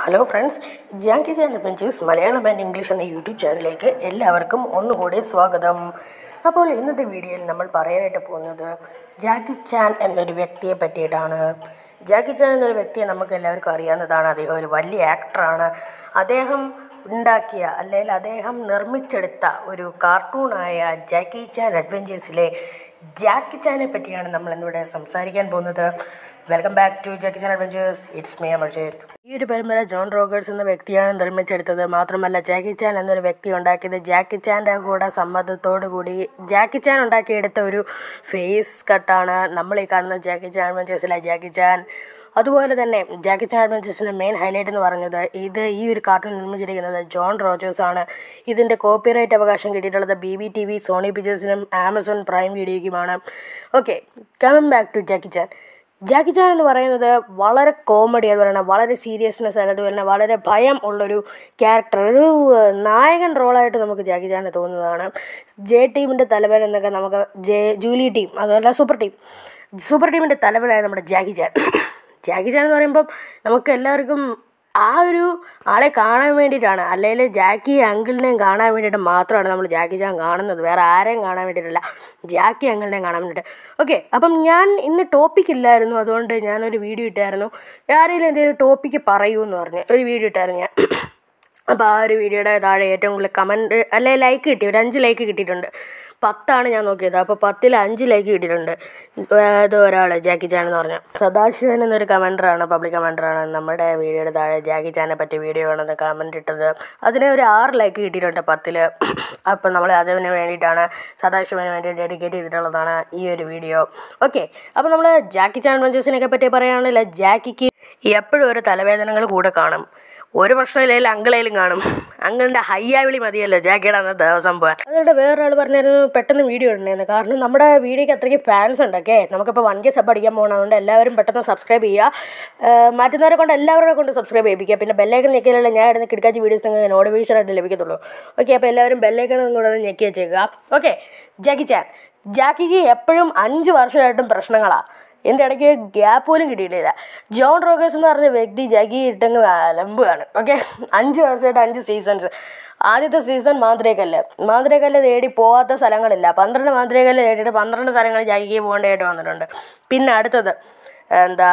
hello friends Jackie Chan adventures Malayalam and English എന്ന YouTube ചാനലിലേക്ക് എല്ലാവർക്കും ഒന്നുകൂടി സ്വാഗതം അപ്പോൾ ഇന്നത്തെ വീഡിയോയിൽ നമ്മൾ പറയാനായിട്ട് പോകുന്നത് ജാക്കി ചാൻ എന്നൊരു വ്യക്തിയെ പറ്റിയിട്ടാണ് ജാക്കി ചാൻ എന്നൊരു വ്യക്തിയെ നമുക്ക് എല്ലാവർക്കും അറിയാവുന്നതാണ് അദ്ദേഹം ഒരു വലിയ ആക്ടറാണ് അദ്ദേഹം ഉണ്ടാക്കിയ അല്ലെങ്കിൽ അദ്ദേഹം നിർമ്മിച്ചെടുത്ത ഒരു കാർട്ടൂണായ ജാക്കി ചാൻ അഡ്വഞ്ചേഴ്സിലെ ജാക്കി ചാനെ പറ്റിയാണ് നമ്മൾ ഇന്നിവിടെ സംസാരിക്കാൻ പോകുന്നത് welcome back to Jackie Chan adventures it's me Amarjith ഈ ഒരു പരമ്പര ജോൺ റോഗേഴ്സ് എന്ന വ്യക്തിയാണ് നിർമ്മിച്ചെടുത്തത് മാത്രമല്ല ജാക്കി ചാൻ എന്നൊരു വ്യക്തി ഉണ്ടാക്കിയത് ജാക്കി ചാൻ്റെ കൂടെ സമ്മതത്തോടു കൂടി ജാക്കി ചാൻ ഉണ്ടാക്കിയെടുത്ത ഒരു ഫേസ് കട്ടാണ് നമ്മൾ ഈ കാണുന്ന ജാക്കി ചാൻ അഡ്വഞ്ചേഴ്സിലെ ജാക്കി ചാൻ അതുപോലെ തന്നെ ജാക്കി ചാൻ അഡ്വഞ്ചേഴ്സിൻ്റെ മെയിൻ ഹൈലൈറ്റ് എന്ന് പറഞ്ഞത് ഇത് ഈ ഒരു കാർട്ടൂൺ നിർമ്മിച്ചിരിക്കുന്നത് ജോൺ റോജേഴ്സ് ആണ് ഇതിൻ്റെ കോപ്പിറൈറ്റ് അവകാശം കിട്ടിയിട്ടുള്ളത് B B T V Sony പിക്ചേഴ്സിനും ആമസോൺ പ്രൈം വീഡിയോയ്ക്കുമാണ് okay coming back to Jackie Chan Jackie Chan എന്ന് പറയുന്നത് വളരെ കോമഡി അതുപോലെ തന്നെ വളരെ സീരിയസ്നെസ് അതുപോലെ തന്നെ വളരെ ഭയം ഉള്ളൊരു ക്യാരക്ടർ ഒരു നായകൻ റോളായിട്ട് നമുക്ക് ജാക്കി ചാനെ തോന്നുന്നതാണ് ജെ ടീമിൻ്റെ തലവൻ എന്നൊക്കെ നമുക്ക് ജെ ജൂലി ടീം അതുപോലെ സൂപ്പർ ടീം സൂപ്പർ ടീമിൻ്റെ തലവനായ നമ്മുടെ ജാക്കി ചാൻ ജാക്കി ചാൻ എന്ന് പറയുമ്പം നമുക്ക് എല്ലാവർക്കും ആ ഒരു ആളെ കാണാൻ വേണ്ടിയിട്ടാണ് അല്ലെങ്കിൽ ജാക്കി അങ്കിളിനെയും കാണാൻ വേണ്ടിയിട്ട് മാത്രമാണ് നമ്മൾ ജാക്കി ചാൻ കാണുന്നത് വേറെ ആരെയും കാണാൻ വേണ്ടിയിട്ടല്ല ജാക്കി അങ്കിളിനെയും കാണാൻ വേണ്ടിയിട്ട് ഓക്കെ അപ്പം ഞാൻ ഇന്ന് ടോപ്പിക് ഇല്ലായിരുന്നു അതുകൊണ്ട് ഞാനൊരു വീഡിയോ ഇട്ടായിരുന്നു ആരെങ്കിലും എന്തെങ്കിലും ടോപ്പിക്ക് പറയൂ എന്ന് പറഞ്ഞ് ഒരു വീഡിയോ ഇട്ടായിരുന്നു ഞാൻ അപ്പോൾ ആ ഒരു വീഡിയോയുടെ താഴെ ഏറ്റവും കൂടുതൽ കമൻറ്റ് അല്ലെ ലൈക്ക് കിട്ടി ഒരു അഞ്ച് ലൈക്ക് കിട്ടിയിട്ടുണ്ട് പത്താണ് ഞാൻ നോക്കിയത് അപ്പോൾ പത്തിൽ അഞ്ച് ലൈക്ക് കിട്ടിയിട്ടുണ്ട് അത് ഒരാൾ ജാക്കി ചാൻ എന്ന് പറഞ്ഞ സദാശിവൻ എന്നൊരു കമൻറ്ററാണ് പബ്ലിക് കമൻറ്ററാണ് നമ്മുടെ വീഡിയോയുടെ താഴെ ജാക്കി ചാനെ പറ്റി വീഡിയോ വേണമെന്ന് കമൻറ്റ് ഇട്ടത് അതിന് ഒരു ആറ് ലൈക്ക് കിട്ടിയിട്ടുണ്ട് പത്തിൽ അപ്പം നമ്മൾ അതിന് വേണ്ടിയിട്ടാണ് സദാശിവന് വേണ്ടി ഡെഡിക്കേറ്റ് ചെയ്തിട്ടുള്ളതാണ് ഈ ഒരു വീഡിയോ ഓക്കെ അപ്പോൾ നമ്മൾ ജാക്കി ചാൻ അഡ്വഞ്ചേഴ്സിനെ പറ്റി പറയുകയാണെങ്കിൽ ജാക്കിക്ക് എപ്പോഴും ഒരു തലവേദനകൾ കൂടെ കാണും ഒരു പ്രശ്നമില്ലെങ്കിൽ അങ്കിളേലും കാണും അങ്കിളിൻ്റെ ഹയ്യാവിളി മതിയല്ലോ ജാക്കിയുടെ അന്ന് ദിവസം പോകാൻ അതുകൊണ്ട് വേറൊരാൾ പറഞ്ഞായിരുന്നു പെട്ടെന്ന് വീഡിയോ ഇടണേന്ന് കാരണം നമ്മുടെ വീഡിയോയ്ക്ക് അത്രയ്ക്ക് ഫാൻസ് ഉണ്ട് ഓക്കെ നമുക്കിപ്പോൾ വൺ കെ സബ് അടിക്കാൻ പോകണം അതുകൊണ്ട് എല്ലാവരും പെട്ടെന്ന് സബ്സ്ക്രൈബ് ചെയ്യുക മാറ്റുന്നവരെ കൊണ്ട് എല്ലാവരുടെ കൊണ്ട് സബ്സ്ക്രൈബ് ചെയ്യിപ്പിക്കുക പിന്നെ ബെല്ലൈക്കൺ ഞെക്കിയാലല്ല ഞാൻ ഇടുന്ന കിടക്കാച്ചി വീഡിയോസ് നിങ്ങൾക്ക് നോട്ടിഫിക്കേഷൻ ആയിട്ട് ലഭിക്കത്തുള്ളൂ ഓക്കെ അപ്പോൾ എല്ലാവരും ബെല്ലൈക്കൺ കൂടെ ഒന്ന് ഞെക്കി വെച്ചേക്കുക ഓക്കെ ജാക്കി ചാൻ ജാക്കിക്ക് എപ്പോഴും അഞ്ച് വർഷമായിട്ടും പ്രശ്നങ്ങളാണ് എൻ്റെ ഇടയ്ക്ക് ഗ്യാപ്പ് പോലും കിട്ടിയിട്ടില്ല ജോൺ റോഗേഴ്സ് എന്ന് പറഞ്ഞ വ്യക്തി ജഗി ഇട്ടങ്ങ് അലമ്പുകയാണ് ഓക്കെ അഞ്ച് വർഷമായിട്ട് അഞ്ച് സീസൺസ് ആദ്യത്തെ സീസൺ മാന്ത്രികല്ല് മാന്ത്രികല്ല് തേടി പോകാത്ത സ്ഥലങ്ങളില്ല പന്ത്രണ്ട് മാന്ത്രികല്ല് തേടിയിട്ട് പന്ത്രണ്ട് സ്ഥലങ്ങളിൽ ജഗിക്ക് പോകേണ്ടതായിട്ട് വന്നിട്ടുണ്ട് പിന്നെ അടുത്തത് എന്താ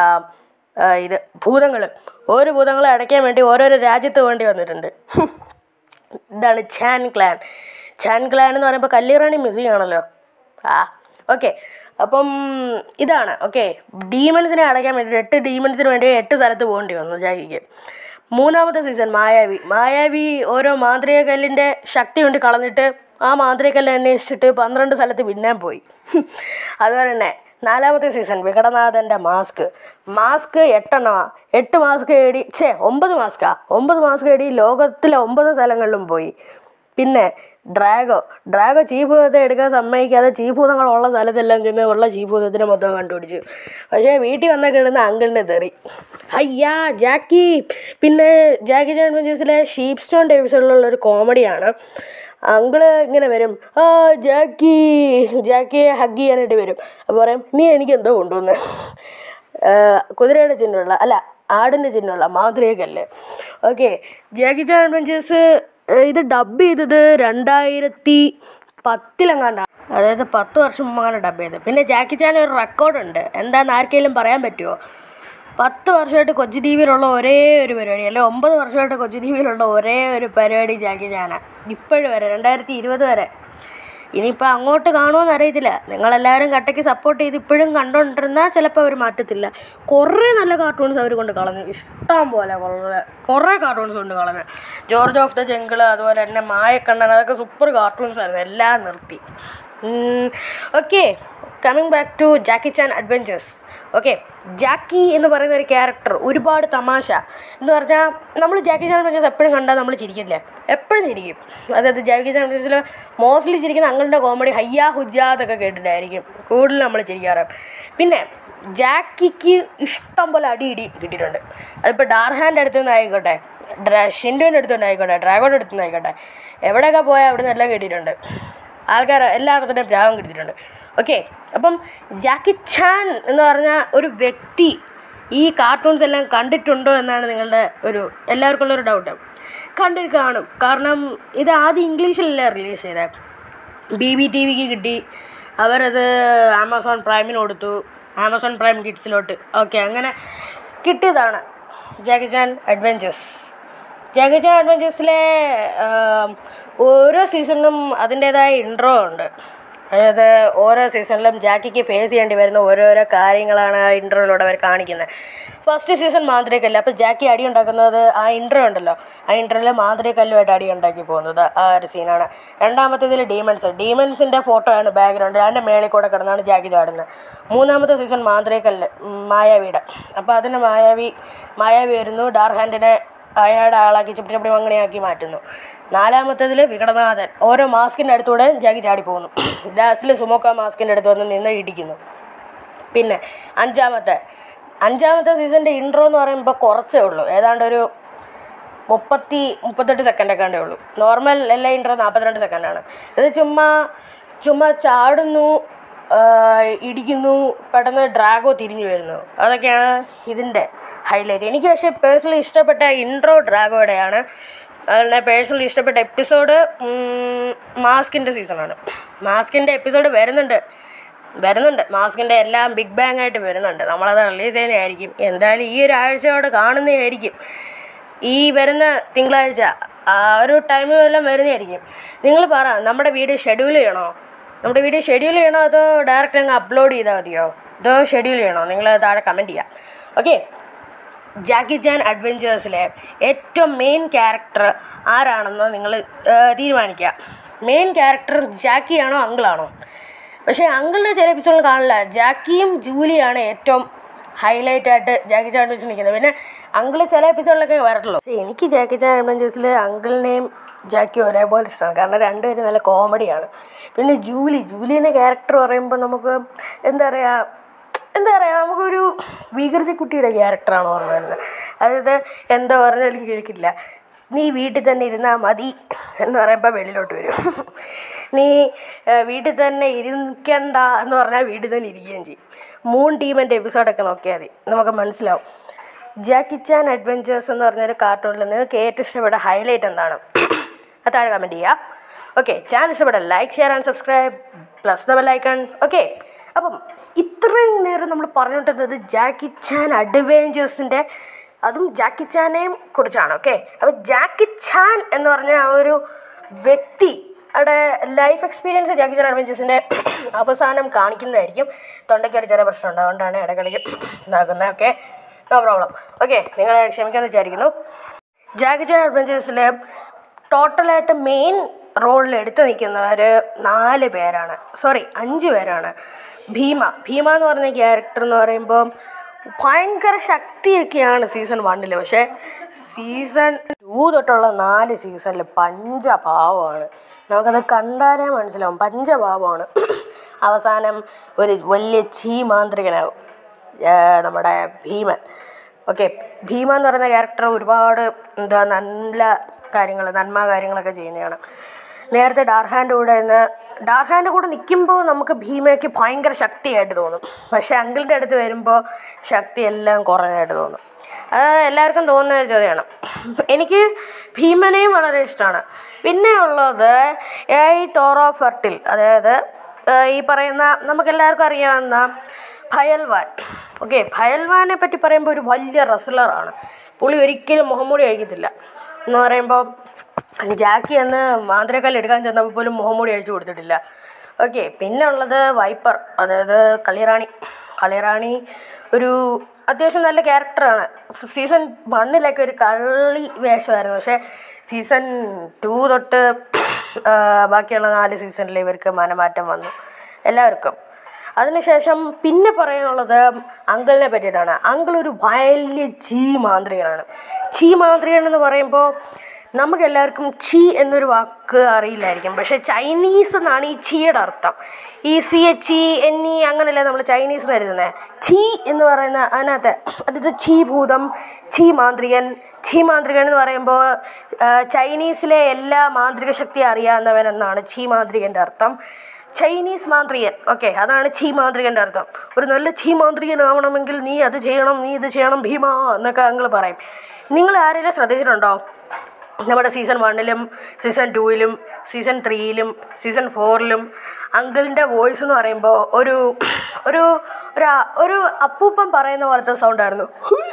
ഇത് ഭൂതങ്ങൾ ഓരോ ഭൂതങ്ങളെ അടയ്ക്കാൻ വേണ്ടി ഓരോരോ രാജ്യത്ത് വേണ്ടി വന്നിട്ടുണ്ട് ഇതാണ് ചാൻ ക്ലാൻ ചാൻ ക്ലാൻ എന്ന് പറയുമ്പോൾ കല്ലിറാണി മിസ്സിങ് ആണല്ലോ ആ ഓക്കെ അപ്പം ഇതാണ് ഓക്കെ ഡീമൺസിനെ അടയ്ക്കാൻ വേണ്ടി എട്ട് ഡീമൺസിന് വേണ്ടി എട്ട് സ്ഥലത്ത് പോകേണ്ടി വന്നു ജാക്കിക്ക് മൂന്നാമത്തെ സീസൺ മായാവി മായാവി ഓരോ മാന്ത്രിക കല്ലിൻ്റെ ശക്തി കൊണ്ട് കളഞ്ഞിട്ട് ആ മാന്ത്രിക കല്ല് അന്വേഷിച്ചിട്ട് പന്ത്രണ്ട് സ്ഥലത്ത് പിന്നാൻ പോയി അതുപോലെ തന്നെ നാലാമത്തെ സീസൺ വികടനാഥൻ്റെ മാസ്ക് മാസ്ക് എട്ടെണ്ണമാ എട്ട് മാസ്ക് ഏടി ഛേ ഒമ്പത് മാസ്കാ ഒമ്പത് മാസ്ക് ഏടി ലോകത്തിലെ ഒമ്പത് സ്ഥലങ്ങളിലും പോയി പിന്നെ ഡ്രാഗോ ഡ്രാഗോ ചീഭൂതത്തെ എടുക്കാൻ സമ്മതിക്കാതെ ചീഭൂതങ്ങൾ ഉള്ള സ്ഥലത്തെല്ലാം ചെന്ന് ഉള്ള ചീഭൂതത്തിനെ മൊത്തം കണ്ടുപിടിച്ചു പക്ഷേ വീട്ടിൽ വന്നാൽ കിടന്ന അങ്കിളിനെ തെറി അയ്യാ ജാക്കി പിന്നെ ജാക്കി ചാൻ അഡ്വഞ്ചേഴ്സിലെ ഷീപ്പ് സ്റ്റോൺ എപ്പിസോഡിലുള്ള ഒരു കോമഡിയാണ് അങ്കിള് ഇങ്ങനെ വരും ആ ജാക്കി ജാക്കിയെ ഹഗ് ചെയ്യാനായിട്ട് വരും അപ്പോൾ പറയും നീ എനിക്ക് എന്തോ കൊണ്ടുവന്ന് കുതിരയുടെ ചിഹ്നമുള്ള അല്ല ആടിൻ്റെ ചിഹ്നമുള്ള മാതൃകല്ലേ ഓക്കെ ജാക്കി ചാൻ അഡ്വഞ്ചേഴ്സ് ഇത് ഡബ് ചെയ്തത് രണ്ടായിരത്തി പത്തിലെങ്ങാണ്ടാണ് അതായത് പത്ത് വർഷം മുമ്പാണ് ഡബ് ചെയ്തത് പിന്നെ ജാക്കി ചാൻ ഒരു റെക്കോർഡുണ്ട് എന്താണെന്ന് ആർക്കെങ്കിലും പറയാൻ പറ്റുമോ പത്ത് വർഷമായിട്ട് കൊച്ചി ടി വിയിലുള്ള ഒരേ ഒരു പരിപാടി അല്ലെ ഒമ്പത് വർഷമായിട്ട് കൊച്ചി ടി വിയിലുള്ള ഒരേ ഒരു പരിപാടി ജാക്കി ചാന ഇപ്പോഴും വരെ രണ്ടായിരത്തി ഇരുപത് വരെ ഇനിയിപ്പോൾ അങ്ങോട്ട് കാണുമോയെന്ന് അറിയത്തില്ല നിങ്ങളെല്ലാവരും കട്ടയ്ക്ക് സപ്പോർട്ട് ചെയ്ത് ഇപ്പോഴും കണ്ടുകൊണ്ടിരുന്നാൽ ചിലപ്പോൾ അവർ മാറ്റത്തില്ല കുറേ നല്ല കാർട്ടൂൺസ് അവർ കൊണ്ട് കളഞ്ഞു ഇഷ്ടം പോലെ കുറേ കുറേ കാർട്ടൂൺസ് കൊണ്ട് കളഞ്ഞു ജോർജ് ഓഫ് ദ ജംഗിൾ അതുപോലെ തന്നെ മായക്കണ്ണൻ അതൊക്കെ സൂപ്പർ കാർട്ടൂൺസ് ആയിരുന്നു എല്ലാം നിർത്തി okay coming back to Jackie Chan adventures okay Jackie എന്ന് പറയുന്ന ഒരു ക്യാരക്ടർ ഒരുപാട് തമാശ എന്ന് പറഞ്ഞാൽ നമ്മൾ ജാക്കി ചാൻ അഡ്വഞ്ചേഴ്സ് എപ്പോഴും കണ്ടാൽ നമ്മൾ ചിരിക്കില്ല എപ്പോഴും ചിരിക്കും അതായത് ജാക്കി ചാൻ അഡ്വഞ്ചേഴ്സിൽ മോസ്റ്റ്ലി ചിരിക്കുന്ന അങ്ങളുടെ കോമഡി ഹയ്യാ ഹുജാതൊക്കെ കേട്ടിട്ടായിരിക്കും കൂടുതൽ നമ്മൾ ചിരിക്കാറ് പിന്നെ ജാക്കിക്ക് ഇഷ്ടം പോലെ അടി ഇടി കിട്ടിയിട്ടുണ്ട് അതിപ്പോൾ ഡാർഹാൻ്റെ അടുത്ത് നിന്ന് ആയിക്കോട്ടെ ഡ്രാ ഷിൻഡുവിൻ്റെ അടുത്ത് നിന്ന് ആയിക്കോട്ടെ ഡ്രാഗോയുടെ അടുത്ത് നിന്ന് ആയിക്കോട്ടെ എവിടെയൊക്കെ പോയാൽ അവിടെ നിന്ന് എല്ലാം കിട്ടിയിട്ടുണ്ട് ആൾക്കാർ എല്ലായിടത്തിൻ്റെയും പ്രാഗം കിട്ടിയിട്ടുണ്ട് ഓക്കെ അപ്പം ജാക്കി ചാൻ എന്ന് പറഞ്ഞ ഒരു വ്യക്തി ഈ കാർട്ടൂൺസ് എല്ലാം കണ്ടിട്ടുണ്ടോ എന്നാണ് നിങ്ങളുടെ ഒരു എല്ലാവർക്കും ഉള്ളൊരു ഡൗട്ട് കണ്ടിട്ട് കാണും കാരണം ഇത് ആദ്യം ഇംഗ്ലീഷിലല്ലേ റിലീസ് ചെയ്തത് ബി ബി ടി വിക്ക് കിട്ടി അവരത് ആമസോൺ പ്രൈമിന് കൊടുത്തു ആമസോൺ പ്രൈം കിഡ്സിലോട്ട് ഓക്കെ അങ്ങനെ കിട്ടിയതാണ് ജാക്കി ചാൻ അഡ്വഞ്ചേഴ്സ് ജാക്കി ചാൻ അഡ്വഞ്ചേഴ്സിലെ ഓരോ സീസണിലും അതിൻ്റേതായ ഇൻട്രോ ഉണ്ട് അതായത് ഓരോ സീസണിലും ജാക്കിക്ക് ഫേസ് ചെയ്യേണ്ടി വരുന്ന ഓരോരോ കാര്യങ്ങളാണ് ആ ഇൻട്രോയിലൂടെ അവർ കാണിക്കുന്നത് ഫസ്റ്റ് സീസൺ മാന്ത്രികല്ല് അപ്പോൾ ജാക്കി അടി ഉണ്ടാക്കുന്നത് ആ ഇൻട്രോ ഉണ്ടല്ലോ ആ ഇൻട്രോയിൽ മാന്ത്രികല്ലുമായിട്ട് അടി ഉണ്ടാക്കി പോകുന്നത് ആ ഒരു സീനാണ് രണ്ടാമത്തേതിൽ ഡീമൻസ് ഡീമൻസിൻ്റെ ഫോട്ടോ ആണ് ബാക്ക്ഗ്രൗണ്ട് അതിൻ്റെ മേളിൽ കൂടെ കിടന്നാണ് ജാക്കി ചാടുന്നത് മൂന്നാമത്തെ സീസൺ മാന്ത്രികല്ല് ഉം, മായാവിയുടെ അപ്പോൾ അതിന് മായാവി മായാവി വരുന്നു ഡാർഹാൻഡിനെ അയാളുടെ ആളാക്കി ചുപ്പി ചപ്പടി മങ്ങണിയാക്കി മാറ്റുന്നു നാലാമത്തതിൽ വികടനാഥൻ ഓരോ മാസ്കിൻ്റെ അടുത്തൂടെ ജാക്കി ചാടി പോകുന്നു ലാസ്റ്റിൽ സുമോക്ക മാസ്കിൻ്റെ അടുത്ത് വന്ന് നിന്ന് ഇടിക്കുന്നു പിന്നെ അഞ്ചാമത്തെ അഞ്ചാമത്തെ സീസണിൻ്റെ ഇൻട്രോ എന്ന് പറയുമ്പോൾ കുറച്ചേ ഉള്ളൂ ഏതാണ്ട് ഒരു മുപ്പത്തി മുപ്പത്തെട്ട് സെക്കൻഡൊക്കെ ഉണ്ടേ ഉള്ളൂ നോർമൽ എല്ലാ ഇൻട്രോ നാൽപ്പത്തിരണ്ട് സെക്കൻഡാണ് ഇത് ചുമ്മാ ചുമ്മാ ചാടുന്നു ആ, ഇടിക്കുന്നു പെട്ടെന്ന് ഡ്രാഗോ തിരിഞ്ഞു വരുന്നു അതൊക്കെയാണ് ഇതിൻ്റെ ഹൈലൈറ്റ് എനിക്ക് പക്ഷേ പേഴ്സണലി ഇഷ്ടപ്പെട്ട ഇൻട്രോ ഡ്രാഗോയുടെയാണ് അതുപോലെ പേഴ്സണലി ഇഷ്ടപ്പെട്ട എപ്പിസോഡ് മാസ്കിൻ്റെ സീസണാണ് മാസ്കിൻ്റെ എപ്പിസോഡ് വരുന്നുണ്ട് വരുന്നുണ്ട് മാസ്കിൻ്റെ എല്ലാം ബിഗ് ബാങ് ആയിട്ട് വരുന്നുണ്ട് നമ്മളത് റിലീസ് ചെയ്യുന്നതായിരിക്കും എന്തായാലും ഈ ഒരു ആഴ്ചയോടെ കാണുന്നതായിരിക്കും ഈ വരുന്ന തിങ്കളാഴ്ച ആ ഒരു ടൈമിലെല്ലാം വരുന്നതായിരിക്കും നിങ്ങൾ പറ നമ്മുടെ വീഡിയോ ഷെഡ്യൂൾ ചെയ്യണോ നമ്മുടെ വീഡിയോ ഷെഡ്യൂൾ ചെയ്യണോ അതോ ഡയറക്റ്റ് അങ്ങ് അപ്ലോഡ് ചെയ്താൽ മതിയോ അതോ ഷെഡ്യൂൾ ചെയ്യണോ നിങ്ങൾ താഴെ കമൻറ്റ് ചെയ്യാം ഓക്കെ ജാക്കി ചാൻ അഡ്വഞ്ചേഴ്സിലെ ഏറ്റവും മെയിൻ ക്യാരക്ടർ ആരാണെന്ന് നിങ്ങൾ തീരുമാനിക്കുക മെയിൻ ക്യാരക്ടർ ജാക്കിയാണോ അങ്കിളാണോ പക്ഷേ അങ്കിളിൻ്റെ ചില എപ്പിസോഡിൽ കാണില്ല ജാക്കിയും ജൂലിയാണ് ഏറ്റവും ഹൈലൈറ്റ് ആയിട്ട് ജാക്കി ചാൻ വെച്ച് നിൽക്കുന്നത് പിന്നെ അങ്കിള് ചില എപ്പിസോഡിലൊക്കെ വരട്ടുള്ളൂ പക്ഷേ എനിക്ക് ജാക്കി ചാൻ അഡ്വഞ്ചേഴ്സിൽ അങ്കിളിനെയും ജാക്കി ഒരേപോലെ ഇഷ്ടമാണ് കാരണം രണ്ടുപേരും നല്ല കോമഡിയാണ് പിന്നെ ജൂലി ജൂലി എന്ന ക്യാരക്ടർ പറയുമ്പോൾ നമുക്ക് എന്താ പറയുക എന്താ പറയുക നമുക്കൊരു വികൃതി കുട്ടിയുടെ ക്യാരക്ടറാണ് ഓർമ്മ വരുന്നത് അതായത് എന്താ പറഞ്ഞാലും കേൾക്കില്ല നീ വീട്ടിൽ തന്നെ ഇരുന്നാൽ മതി എന്ന് പറയുമ്പോൾ വെളിയിലോട്ട് വരും നീ ഏഹ്, വീട്ടിൽ തന്നെ ഇരിക്കണ്ട എന്ന് പറഞ്ഞാൽ വീട്ടിൽ തന്നെ ഇരിക്കുകയും ചെയ്യും മൂൺ ടീമിൻ്റെ എപ്പിസോഡൊക്കെ നോക്കിയാൽ മതി നമുക്ക് മനസ്സിലാവും ജാക്കി ചാൻ അഡ്വഞ്ചേഴ്സ് എന്ന് പറഞ്ഞൊരു കാർട്ടൂണിൽ നിങ്ങൾക്ക് ഏറ്റവും ഇഷ്ടപ്പെട്ട ഹൈലൈറ്റ് എന്താണ് അത് താഴെ കമൻറ്റ് ചെയ്യുക ഓക്കെ ചാനൽ ഇഷ്ടപ്പെട്ട like share and subscribe plus the bell icon okay അപ്പം ഇത്രയും നേരം നമ്മൾ പറഞ്ഞുകൊണ്ടിരുന്നത് ജാക്കി ചാൻ അഡ്വഞ്ചേഴ്സിൻ്റെ അതും ജാക്കി ചാനെയും കുറിച്ചാണ് ഓക്കെ അപ്പോൾ ജാക്കി ചാൻ എന്ന് പറഞ്ഞ ആ ഒരു വ്യക്തി അവിടെ ലൈഫ് എക്സ്പീരിയൻസ് ജാക്കി ചാൻ അഡ്വഞ്ചേഴ്സിൻ്റെ അവസാനം കാണിക്കുന്നതായിരിക്കും തൊണ്ടയ്ക്ക് ഒരു ചെറിയ പ്രശ്നമുണ്ട് അതുകൊണ്ടാണ് ഇടയ്ക്കിടയ്ക്ക് ഇതാക്കുന്നത് ഓക്കെ നോ പ്രോബ്ലം ഓക്കെ നിങ്ങൾ ക്ഷമിക്കാമെന്ന് വിചാരിക്കുന്നു ജാക്കി ചാൻ അഡ്വഞ്ചേഴ്സിലെ ടോട്ടലായിട്ട് മെയിൻ റോളിൽ എടുത്തു നിൽക്കുന്നവർ നാല് പേരാണ് സോറി അഞ്ച് പേരാണ് ഭീമ ഭീമ എന്ന് പറഞ്ഞ ക്യാരക്ടർ എന്ന് പറയുമ്പോൾ ഭയങ്കര ശക്തിയൊക്കെയാണ് സീസൺ വണ്ണിൽ പക്ഷേ സീസൺ ടു തൊട്ടുള്ള നാല് സീസണിൽ പഞ്ചഭാവമാണ് നമുക്കത് കണ്ടാലേ മനസ്സിലാവും പഞ്ചഭാവമാണ് അവസാനം ഒരു വലിയ ചീ മാന്ത്രികനാവും ഏർ നമ്മുടെ ഭീമൻ ഓക്കെ ഭീമ എന്ന് പറയുന്ന ക്യാരക്ടർ ഒരുപാട് എന്താ നല്ല കാര്യങ്ങൾ നന്മ കാര്യങ്ങളൊക്കെ ചെയ്യുന്നതാണ് നേരത്തെ ഡാർഹാൻ്റെ കൂടെ നിന്ന് ഡാർഹാൻ്റെ കൂടെ നിൽക്കുമ്പോൾ നമുക്ക് ഭീമയ്ക്ക് ഭയങ്കര ശക്തിയായിട്ട് തോന്നും പക്ഷേ അങ്കിളിൻ്റെ അടുത്ത് വരുമ്പോൾ ശക്തി എല്ലാം കുറഞ്ഞായിട്ട് തോന്നും അത് എല്ലാവർക്കും തോന്നുന്ന ഒരു ചോദ്യമാണ് എനിക്ക് ഭീമനെയും വളരെ ഇഷ്ടമാണ് പിന്നെ ഉള്ളത് ഈ ടോറോ ഫെർട്ടിൽ അതായത് ഏഹ് ഈ പറയുന്ന നമുക്കെല്ലാവർക്കും അറിയാവുന്ന ഭയൽവാൻ ഓക്കെ ഭയൽവാനെ പറ്റി പറയുമ്പോൾ ഒരു വലിയ റെസ്ലറാണ് പുള്ളി ഒരിക്കലും മുഖംമൂടി അഴിക്കത്തില്ല എന്ന് പറയുമ്പോൾ ജാക്കി അന്ന് മാന്ത്രികല്ല് എടുക്കാൻ ചെന്നപ്പോൾ പോലും മുഖംമൂടി അഴിച്ചു കൊടുത്തിട്ടില്ല ഓക്കെ പിന്നെ ഉള്ളത് വൈപ്പർ അതായത് കളിറാണി കളിറാണി ഒരു അത്യാവശ്യം നല്ല ക്യാരക്ടറാണ് സീസൺ വണ്ണിലൊക്കെ ഒരു കള്ളി വേഷമായിരുന്നു പക്ഷേ സീസൺ ടു തൊട്ട് ആ, ബാക്കിയുള്ള നാല് സീസണിൽ ഇവർക്ക് മനമാറ്റം വന്നു എല്ലാവർക്കും അതിനുശേഷം പിന്നെ പറയാനുള്ളത് അങ്കിളിനെ പറ്റിയിട്ടാണ് അങ്കിൾ ഒരു വലിയ ചീ മാന്ത്രികനാണ് ചീ മാന്ത്രികൻ എന്ന് പറയുമ്പോൾ നമുക്ക് എല്ലാവർക്കും ചീ എന്നൊരു വാക്ക് അറിയില്ലായിരിക്കും പക്ഷേ ചൈനീസ് എന്നാണ് ഈ ചീയുടെ അർത്ഥം ഈ C H E N E അങ്ങനെയല്ലേ നമ്മൾ ചൈനീസ് എന്ന് എഴുതുന്നത് ചീ എന്ന് പറയുന്ന അതിനകത്ത് അതായത് ചീ ഭൂതം ചീ മാന്ത്രികൻ ചീ മാന്ത്രികൻ എന്ന് പറയുമ്പോൾ ആ, ചൈനീസിലെ എല്ലാ മാന്ത്രിക ശക്തി അറിയാവുന്നവൻ എന്നാണ് ചീ മാന്ത്രികൻ്റെ അർത്ഥം ചൈനീസ് മാന്ത്രികൻ ഓക്കെ അതാണ് ചീ മാന്ത്രികൻ്റെ അർത്ഥം ഒരു നല്ല ചീ മാന്ത്രികനാവണമെങ്കിൽ നീ അത് ചെയ്യണം നീ ഇത് ചെയ്യണം ഭീമ എന്നൊക്കെ അങ്ങൾ പറയും നിങ്ങൾ ആരെങ്കിലും ശ്രദ്ധിച്ചിട്ടുണ്ടോ നമ്മുടെ സീസൺ വണ്ണിലും സീസൺ ടൂവിലും സീസൺ ത്രീയിലും സീസൺ ഫോറിലും അങ്കിളിൻ്റെ വോയിസ് എന്ന് പറയുമ്പോൾ ഒരു ഒരു ഒരു അ- ഒരു അപ്പൂപ്പൻ പറയുന്ന പോലത്തെ സൗണ്ടായിരുന്നു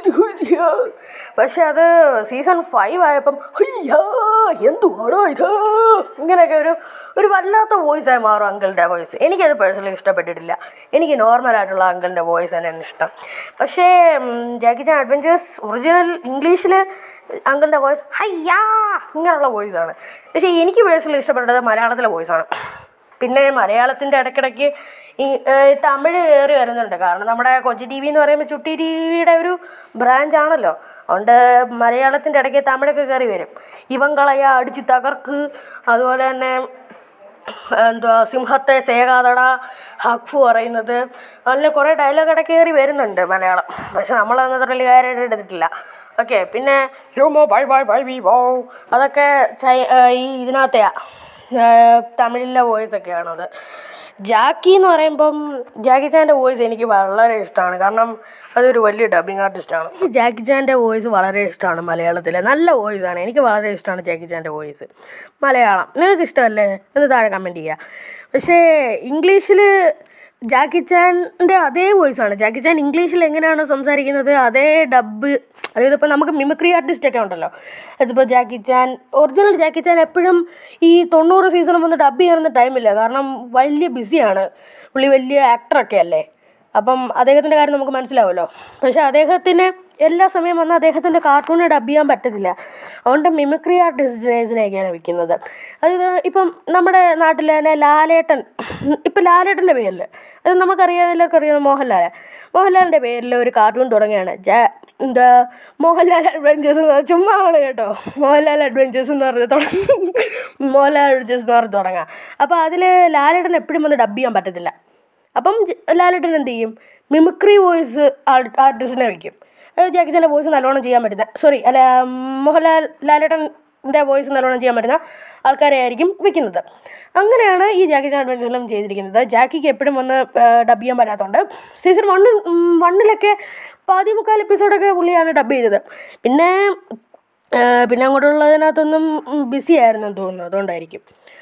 പക്ഷെ അത് സീസൺ ഫൈവ് ആയപ്പം അയ്യാ എന്തുവാടോ ഇത് ഇങ്ങനെയൊക്കെ ഒരു ഒരു വല്ലാത്ത വോയിസായി മാറും അങ്കിളിൻ്റെ വോയിസ് എനിക്കത് പേഴ്സണലി ഇഷ്ടപ്പെട്ടിട്ടില്ല എനിക്ക് നോർമലായിട്ടുള്ള അങ്കിളിൻ്റെ വോയിസ് തന്നെയാണ് ഇഷ്ടം പക്ഷേ ഉം, ജാക്കി ചാൻ അഡ്വഞ്ചേഴ്സ് ഒറിജിനൽ ഇംഗ്ലീഷിൽ അങ്കിളിൻ്റെ വോയിസ് ഹയ്യാ ഇങ്ങനെയുള്ള വോയിസാണ് പക്ഷേ എനിക്ക് പേഴ്സണലി ഇഷ്ടപ്പെട്ടത് മലയാളത്തിലെ വോയിസാണ് പിന്നെ മലയാളത്തിൻ്റെ ഇടയ്ക്കിടയ്ക്ക് ഈ ഏഹ്, തമിഴ് കയറി വരുന്നുണ്ട് കാരണം നമ്മുടെ കൊച്ചി ടി വി എന്ന് പറയുമ്പോൾ ചുട്ടി ടി വിയുടെ ഒരു ബ്രാഞ്ച് ആണല്ലോ അതുകൊണ്ട് മലയാളത്തിൻ്റെ ഇടയ്ക്ക് തമിഴൊക്കെ കയറി വരും ഇവൻ കളയ അടിച്ച് തകർക്ക് അതുപോലെ തന്നെ എന്തുവാ സിംഹത്തെ സേകാതട ഹക്ഫു പറയുന്നത് അങ്ങനെ കുറേ ഡയലോഗ് ഇടയ്ക്ക് കയറി വരുന്നുണ്ട് മലയാളം പക്ഷെ നമ്മൾ അന്നത്തെ വലിയ കാര്യമായിട്ട് എടുത്തിട്ടില്ല ഓക്കെ പിന്നെ ഹ്യൂമോ ബൈ ബൈ ബൈ വി വോ അതൊക്കെ ചൈ ഏഹ് ഈ ഇതിനകത്തെയാ ഏഹ് തമിഴിലെ വോയിസ് ഒക്കെയാണത് ജാക്കി എന്ന് പറയുമ്പം ജാക്കി ചാൻ്റെ വോയിസ് എനിക്ക് വളരെ ഇഷ്ടമാണ് കാരണം അതൊരു വലിയ ഡബിങ് ആർട്ടിസ്റ്റാണ് എനിക്ക് ജാക്കി ചാൻ്റെ വോയിസ് വളരെ ഇഷ്ടമാണ് മലയാളത്തിലെ നല്ല വോയിസാണ് എനിക്ക് വളരെ ഇഷ്ടമാണ് ജാക്കി ചാൻ്റെ വോയിസ് മലയാളം നിങ്ങൾക്ക് ഇഷ്ടമല്ലേ എന്ന് താഴെ കമൻറ്റ് ചെയ്യുക പക്ഷേ ഇംഗ്ലീഷിൽ ജാക്കി ചാൻ്റെ അതേ വോയിസാണ് ജാക്കി ചാൻ ഇംഗ്ലീഷിൽ എങ്ങനെയാണ് സംസാരിക്കുന്നത് അതേ ഡബ് അതായത് ഇപ്പോൾ നമുക്ക് മിമിക്രി ആർട്ടിസ്റ്റ് ഒക്കെ ഉണ്ടല്ലോ അതിപ്പോൾ ജാക്കി ചാൻ ഒറിജിനൽ ജാക്കി ചാൻ എപ്പോഴും ഈ തൊണ്ണൂറ് സീസണും വന്ന് ഡബ് ചെയ്യാനൊന്നും ടൈമില്ല കാരണം വലിയ ബിസിയാണ് പുള്ളി വലിയ ആക്ടറൊക്കെ അല്ലേ അപ്പം അദ്ദേഹത്തിൻ്റെ കാര്യം നമുക്ക് മനസ്സിലാവുമല്ലോ പക്ഷേ അദ്ദേഹത്തിന് എല്ലാ സമയം വന്ന് അദ്ദേഹത്തിൻ്റെ കാർട്ടൂണ് ഡബ് ചെയ്യാൻ പറ്റത്തില്ല അതുകൊണ്ട് മിമിക്രി ആർട്ടിസ്റ്റിനെയൊക്കെയാണ് വിൽക്കുന്നത് അതായത് ഇപ്പം നമ്മുടെ നാട്ടിൽ തന്നെ ലാലേട്ടൻ ഇപ്പം ലാലേട്ടൻ്റെ പേരിൽ അത് നമുക്കറിയാം എല്ലാവർക്കും അറിയാം മോഹൻലാൽ മോഹൻലാലിൻ്റെ പേരിൽ ഒരു കാർട്ടൂൺ തുടങ്ങുകയാണ് ജാ എന്താ മോഹൻലാൽ അഡ്വഞ്ചേഴ്സ് എന്ന് പറഞ്ഞാൽ ചുമ്മാ ആണ് കേട്ടോ മോഹൻലാൽ അഡ്വഞ്ചേഴ്സ് എന്ന് പറഞ്ഞ് തുടങ്ങി മോഹൻലാൽ അഡ്വഞ്ചേഴ്സ് എന്ന് പറഞ്ഞ് തുടങ്ങാം അപ്പോൾ അതിൽ ലാലേട്ടൻ എപ്പോഴും വന്ന് ഡബ് ചെയ്യാൻ പറ്റത്തില്ല അപ്പം ജ- ലാലേട്ടൻ എന്ത് ചെയ്യും മിമിക്രി വോയിസ് ആർട്ടിസ്റ്റിനെ വയ്ക്കും അതായത് ജാക്കി ചാൻ്റെ വോയിസ് നല്ലോണം ചെയ്യാൻ പറ്റുന്ന സോറി അല്ല ഉം, മോഹൻലാൽ ലാലേട്ടൻ്റെ വോയിസ് നല്ലോണം ചെയ്യാൻ പറ്റുന്ന ആൾക്കാരെ ആയിരിക്കും വെക്കുന്നത് അങ്ങനെയാണ് ഈ ജാക്കി ചാൻ അഡ്വഞ്ചറിലും ചെയ്തിരിക്കുന്നത് ജാക്കിക്ക് എപ്പോഴും വന്ന് ഡബ് ചെയ്യാൻ പറ്റാത്തതുകൊണ്ട് സീസൺ വണ്ണിൽ വണ്ണിലൊക്കെ പാതി മുക്കാൽ എപ്പിസോഡൊക്കെ പുള്ളിയാണ് ഡബ് ചെയ്തത് പിന്നെ ആ, പിന്നെ അങ്ങോട്ടുള്ളതിനകത്തൊന്നും ബിസി ആയിരുന്നെന്ന് തോന്നുന്നു അതുകൊണ്ടായിരിക്കും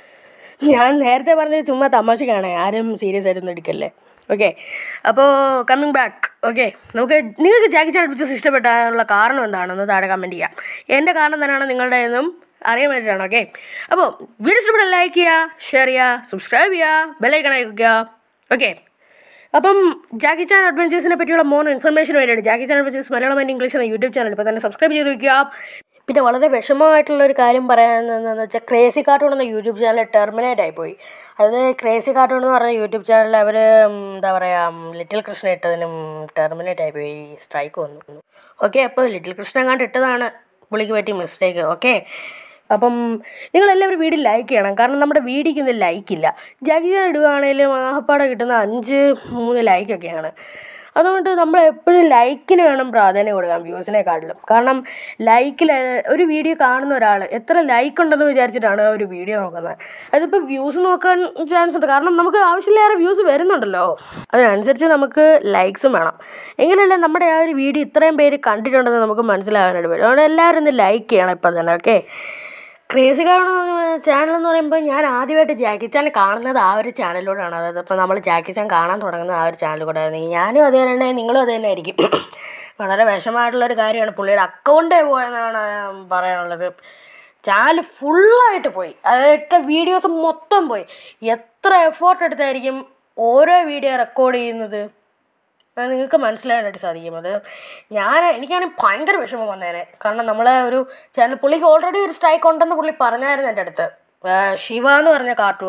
ഞാൻ നേരത്തെ പറഞ്ഞത് ചുമ്മാ തമാശക്കാണ് ആരും സീരിയസ് ആയിട്ടൊന്നും എടുക്കല്ലേ ഓക്കെ അപ്പോൾ കമ്മിങ് ബാക്ക് ഓക്കെ നമുക്ക് നിങ്ങൾക്ക് ജാക്കി ചാൻ പിക്ചേഴ്സ് ഇഷ്ടപ്പെടാനുള്ള കാരണം എന്താണെന്ന് താഴെ കമൻറ്റ് ചെയ്യാം എൻ്റെ കാരണം തന്നെയാണ് നിങ്ങളുടെ എന്നും അറിയാൻ വേണ്ടിയിട്ടാണ് ഓക്കെ അപ്പോൾ വീഡിയോ ഇഷ്ടപ്പെട്ടാൽ ലൈക്ക് ചെയ്യുക ഷെയർ ചെയ്യുക സബ്സ്ക്രൈബ് ചെയ്യുക ബെല്ലൈക്കൺ അയക്കുക ഓക്കെ അപ്പം ജാക്കി ചാൻ അഡ്വഞ്ചേഴ്സിനെ പറ്റിയുള്ള മോർ ഇൻഫർമേഷൻ വേണ്ടിയിട്ട് Jackie Chan adventures Malayalam and English എന്ന യൂട്യൂബ് ചാനൽ ഇപ്പോൾ തന്നെ സബ്സ്ക്രൈബ് ചെയ്ത് വയ്ക്കുക പിന്നെ വളരെ വിഷമമായിട്ടുള്ള ഒരു കാര്യം പറയാനെന്ന് വെച്ചാൽ ക്രേസി കാർട്ടൂൺ എന്ന യൂട്യൂബ് ചാനൽ ടെർമിനേറ്റ് ആയിപ്പോയി അതായത് ക്രേസി കാർട്ടൂൺ എന്ന് പറഞ്ഞ യൂട്യൂബ് ചാനൽ അവർ എന്താ പറയുക ലിറ്റിൽ കൃഷ്ണ ഇട്ടതിനും ടെർമിനേറ്റ് ആയിപ്പോയി സ്ട്രൈക്ക് വന്നു ഓക്കെ അപ്പോൾ ലിറ്റിൽ കൃഷ്ണ കണ്ട് ഇട്ടതാണ് പുള്ളിക്ക് പറ്റിയ മിസ്റ്റേക്ക് ഓക്കെ അപ്പം നിങ്ങളെല്ലാവരും വീഡിയോ ലൈക്ക് ചെയ്യണം കാരണം നമ്മുടെ വീഡിയോക്ക് ഇന്ന് ലൈക്കില്ല ജഗീത ഇടുകയാണെങ്കിലും ആഹപ്പാടെ കിട്ടുന്ന അഞ്ച് മൂന്ന് ലൈക്കൊക്കെയാണ് അതുകൊണ്ട് നമ്മൾ എപ്പോഴും ലൈക്കിന് വേണം പ്രാധാന്യം കൊടുക്കാം വ്യൂസിനെക്കാട്ടിലും കാരണം ലൈക്കിൽ ഒരു വീഡിയോ കാണുന്ന ഒരാൾ എത്ര ലൈക്ക് ഉണ്ടെന്ന് വിചാരിച്ചിട്ടാണ് ആ ഒരു വീഡിയോ നോക്കുന്നത് അതിപ്പോൾ വ്യൂസ് നോക്കാൻ ചാൻസ് ഉണ്ട് കാരണം നമുക്ക് ആവശ്യമില്ലാതെ വ്യൂസ് വരുന്നുണ്ടല്ലോ അതിനനുസരിച്ച് നമുക്ക് ലൈക്സും വേണം എങ്കിലല്ലേ നമ്മുടെ ആ ഒരു വീഡിയോ ഇത്രയും പേര് കണ്ടിട്ടുണ്ടെന്ന് നമുക്ക് മനസ്സിലാകാനായിട്ട് പറ്റും അതുകൊണ്ട് എല്ലാവരും ഒന്ന് ലൈക്ക് ചെയ്യണം ഇപ്പം തന്നെ ഓക്കെ ക്രേസി കാരണം ചാനൽ എന്ന് പറയുമ്പോൾ ഞാൻ ആദ്യമായിട്ട് ജാക്കി ചാൻ കാണുന്നത് ആ ഒരു ചാനലിലൂടെയാണ് അതായത് ഇപ്പോൾ നമ്മൾ ജാക്കി ചാൻ കാണാൻ തുടങ്ങുന്നത് ആ ഒരു ചാനലിലൂടെ ഞാനും അത് തന്നെ നിങ്ങളും അത് തന്നെ ആയിരിക്കും വളരെ വിഷമമായിട്ടുള്ളൊരു കാര്യമാണ് പുള്ളിയുടെ അക്കൗണ്ടേ പോയെന്നാണ് പറയാനുള്ളത് ചാനൽ ഫുള്ളായിട്ട് പോയി അതിട്ട വീഡിയോസ് മൊത്തം പോയി എത്ര എഫേർട്ട് എടുത്തായിരിക്കും ഓരോ വീഡിയോ റെക്കോർഡ് ചെയ്യുന്നത് അത് നിങ്ങൾക്ക് മനസ്സിലാകാനായിട്ട് സാധിക്കും അത് ഞാൻ എനിക്കാണെങ്കിൽ ഭയങ്കര വിഷമം വന്നേനെ കാരണം നമ്മളെ ഒരു ചാനൽ പുള്ളിക്ക് ഓൾറെഡി ഒരു സ്ട്രൈക്ക് ഉണ്ടെന്ന് പുള്ളി പറഞ്ഞായിരുന്നു എൻ്റെ അടുത്ത് ആ, ശിവ എന്ന് പറഞ്ഞ കാർട്ടൂൺ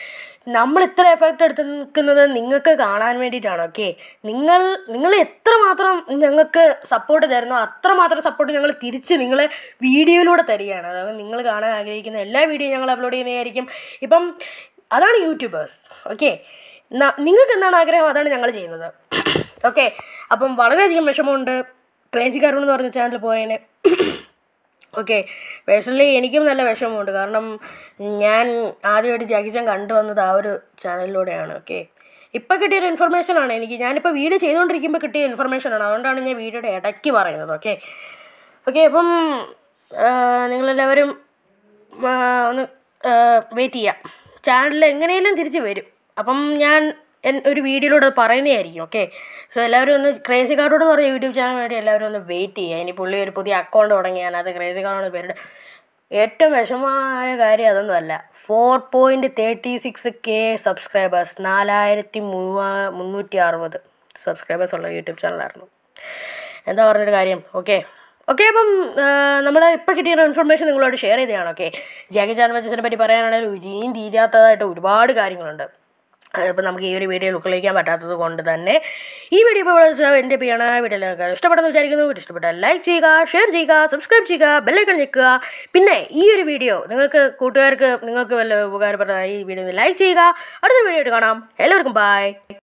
നമ്മൾ ഇത്ര എഫക്റ്റ് എടുത്ത് നിൽക്കുന്നത് നിങ്ങൾക്ക് കാണാൻ വേണ്ടിയിട്ടാണ് ഓക്കെ നിങ്ങൾ നിങ്ങൾ എത്രമാത്രം ഞങ്ങൾക്ക് സപ്പോർട്ട് തരുന്നോ അത്രമാത്രം സപ്പോർട്ട് ഞങ്ങൾ തിരിച്ച് നിങ്ങളെ വീഡിയോയിലൂടെ തരികയാണ് അതായത് നിങ്ങൾ കാണാൻ ആഗ്രഹിക്കുന്ന എല്ലാ വീഡിയോ ഞങ്ങൾ അപ്ലോഡ് ചെയ്യുന്നതായിരിക്കും ഇപ്പം അതാണ് യൂട്യൂബേഴ്സ് ഓക്കെ നിങ്ങൾക്ക് എന്താണ് ആഗ്രഹം അതാണ് ഞങ്ങൾ ചെയ്യുന്നത് ഓക്കെ അപ്പം വളരെയധികം വിഷമമുണ്ട് ക്രേസി കാർട്ടൂൺ എന്ന് പറഞ്ഞ ചാനൽ പോയതിന് ഓക്കെ പേഴ്സണലി എനിക്കും നല്ല വിഷമമുണ്ട് കാരണം ഞാൻ ആദ്യമായിട്ട് ജാക്കി ചാൻ കണ്ടുവന്നത് ആ ഒരു ചാനലിലൂടെയാണ് ഓക്കെ ഇപ്പം കിട്ടിയൊരു ഇൻഫർമേഷനാണ് എനിക്ക് ഞാനിപ്പോൾ വീഡിയോ ചെയ്തുകൊണ്ടിരിക്കുമ്പോൾ കിട്ടിയ ഇൻഫർമേഷനാണ് അതുകൊണ്ടാണ് ഞാൻ വീഡിയോയുടെ ഇടയ്ക്ക് പറയുന്നത് ഓക്കെ ഓക്കെ അപ്പം ആ, നിങ്ങളെല്ലാവരും ആ, ഒന്ന് വെയിറ്റ് ചെയ്യാം ചാനലിൽ എങ്ങനെയും തിരിച്ച് വരും അപ്പം ഞാൻ എൻ- ഒരു വീഡിയോയിലൂടെ പറയുന്നതായിരിക്കും ഓക്കെ സോ എല്ലാവരും ഒന്ന് ക്രേസി കാർഡോട് എന്ന് പറഞ്ഞ യൂട്യൂബ് ചാനൽ വേണ്ടി എല്ലാവരും ഒന്ന് വെയിറ്റ് ചെയ്യുക ഇനി പുള്ളി ഒരു പുതിയ അക്കൗണ്ട് തുടങ്ങി അത് ക്രേസി കാർഡോട് പേരുടെ ഏറ്റവും വിഷമമായ കാര്യം അതൊന്നുമല്ല four point thirty six K subscribers നാലായിരത്തി മൂവാ മുന്നൂറ്റി അറുപത് സബ്സ്ക്രൈബേഴ്സ് ഉള്ള യൂട്യൂബ് ചാനലായിരുന്നു എന്താ പറഞ്ഞൊരു കാര്യം ഓക്കെ ഓക്കെ അപ്പം നമ്മൾ ഇപ്പോൾ കിട്ടിയ ഇൻഫർമേഷൻ നിങ്ങളോട് ഷെയർ ചെയ്തതാണ് ഓക്കെ ജാക്കി ചാൻ വെച്ചതിനെ പറ്റി പറയാനാണെങ്കിൽ ഇനിയും തീരാത്തതായിട്ട് ഒരുപാട് കാര്യങ്ങളുണ്ട് അതിപ്പോൾ നമുക്ക് ഈ ഒരു വീഡിയോ ഉൾക്കൊള്ളിക്കാൻ പറ്റാത്തത് കൊണ്ട് തന്നെ ഈ വീഡിയോ ഇപ്പോൾ ഇവിടെ എൻ്റെ ചെയ്യണ വീഡിയോ നിങ്ങൾക്ക് ഇഷ്ടപ്പെടുന്നു വിചാരിക്കുന്നു വീഡിയോ ഇഷ്ടപ്പെട്ടാൽ ലൈക്ക് ചെയ്യുക ഷെയർ ചെയ്യുക സബ്സ്ക്രൈബ് ചെയ്യുക ബെല്ലൈക്കൺ ഞെക്കുക പിന്നെ ഈ ഒരു വീഡിയോ നിങ്ങൾക്ക് കൂട്ടുകാർക്ക് നിങ്ങൾക്ക് വല്ല ഉപകാരപ്പെടുന്ന ഈ വീഡിയോ ലൈക്ക് ചെയ്യുക അടുത്ത വീഡിയോ ആയിട്ട് കാണാം എല്ലാവർക്കും ബൈ